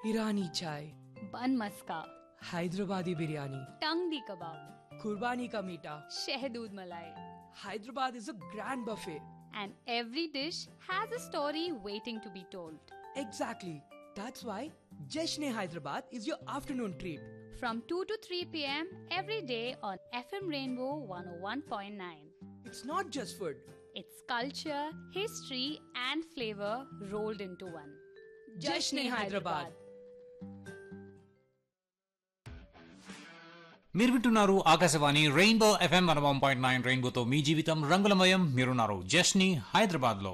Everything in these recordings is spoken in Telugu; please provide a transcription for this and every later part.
ईरानी चाय बन मस्का हैदराबादी बिरयानी टंगडी कबाब कुर्बानी का मीठा शहदूद मलाई Hyderabad is a grand buffet. and every dish has a story waiting to be told. Exactly. That's why Jeshne Hyderabad is your afternoon treat. From 2 to 3 pm every day on FM Rainbow 101.9. It's not just food. It's culture, history, and flavor rolled into one. Jashn-e Hyderabad. మీరు వింటున్నారు Akashvani Rainbow FM one one point nine రెయిన్బోతో మీ జీవితం రంగులమయం మీరున్నారు జస్ని హైదరాబాద్లో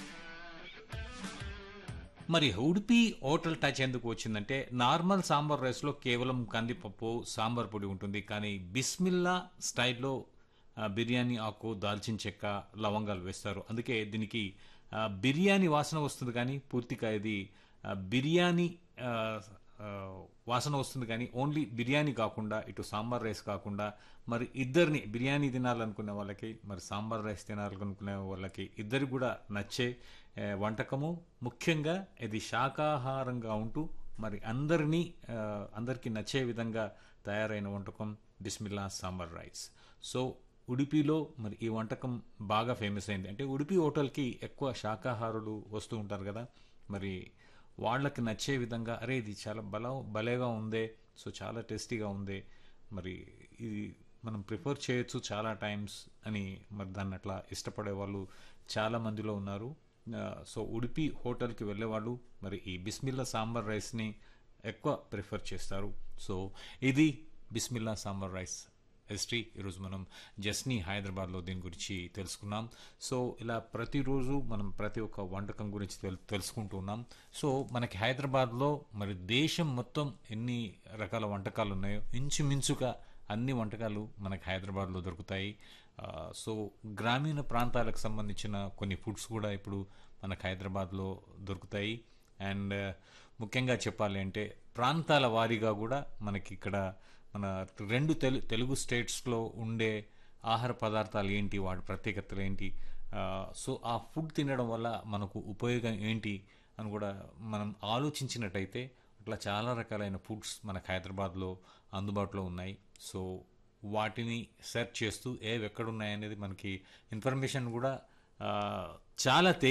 మరి ఉడిపి హోటల్ టచ్ ఎందుకు వచ్చిందంటే నార్మల్ సాంబార్ రైస్లో కేవలం కందిపప్పు సాంబార్ పొడి ఉంటుంది కానీ బిస్మిల్లా స్టైల్లో ఆ, బిర్యానీ ఆకు దాల్చిన చెక్క లవంగాలు వేస్తారు అందుకే దీనికి ఆ, బిర్యానీ వాసన వస్తుంది కానీ పూర్తిగా ఇది ఆ, బిర్యానీ ఆ, ఆ, వాసన వస్తుంది కానీ ఓన్లీ బిర్యానీ కాకుండా ఇటు సాంబార్ రైస్ కాకుండా మరి ఇద్దరిని బిర్యానీ తినాలనుకునే వాళ్ళకి మరి సాంబార్ రైస్ తినాలనుకునే వాళ్ళకి ఇద్దరు కూడా నచ్చే ఏ, వంటకము ముఖ్యంగా ఇది శాకాహారంగా ఉంటూ మరి అందరినీ ఆ, అందరికీ నచ్చే విధంగా తయారైన వంటకం బిస్మిల్లా సాంబార్ రైస్ సో ఉడిపిలో మరి ఈ వంటకం బాగా ఫేమస్ అయింది అంటే ఉడిపి హోటల్కి ఎక్కువ శాకాహారులు వస్తూ ఉంటారు కదా మరి వాళ్ళకి నచ్చే విధంగా అరే ఇది చాలా బల భలేగా ఉందే సో చాలా టేస్టీగా ఉంది మరి ఇది మనం ప్రిఫర్ చేయొచ్చు చాలా టైమ్స్ అని మరి దాన్ని అట్లా ఇష్టపడే వాళ్ళు చాలా మందిలో ఉన్నారు ఆ, సో ఉడిపి హోటల్కి వెళ్ళేవాళ్ళు మరి ఈ బిస్మిల్లా సాంబార్ రైస్ని ఎక్కువ ప్రిఫర్ చేస్తారు సో ఇది బిస్మిల్లా సాంబార్ రైస్ హిస్టరీ ఈరోజు మనం జస్ని హైదరాబాద్లో దీని గురించి తెలుసుకున్నాం సో ఇలా ప్రతిరోజు మనం ప్రతి ఒక్క వంటకం గురించి తెల్ తెలుసుకుంటూ ఉన్నాం సో మనకి హైదరాబాద్లో మరి దేశం మొత్తం ఎన్ని రకాల వంటకాలు ఉన్నాయో ఇంచుమించుగా అన్ని వంటకాలు మనకి హైదరాబాద్లో దొరుకుతాయి ఆ, సో గ్రామీణ ప్రాంతాలకు సంబంధించిన కొన్ని ఫుడ్స్ కూడా ఇప్పుడు మనకు హైదరాబాద్లో దొరుకుతాయి అండ్ ముఖ్యంగా చెప్పాలి అంటే ప్రాంతాల వారీగా కూడా మనకి ఇక్కడ మన రెండు తెలు తెలుగు స్టేట్స్లో ఉండే ఆహార పదార్థాలు ఏంటి వాటి ప్రత్యేకతలు ఏంటి ఆ, సో ఆ ఫుడ్ తినడం వల్ల మనకు ఉపయోగం ఏంటి అని కూడా మనం ఆలోచించినట్టయితే అట్లా చాలా రకాలైన ఫుడ్స్ మనకు హైదరాబాద్లో అందుబాటులో ఉన్నాయి సో వాటిని సెర్చ్ చేస్తూ ఏవి ఎక్కడున్నాయనేది మనకి ఇన్ఫర్మేషన్ కూడా ఆ, చాలా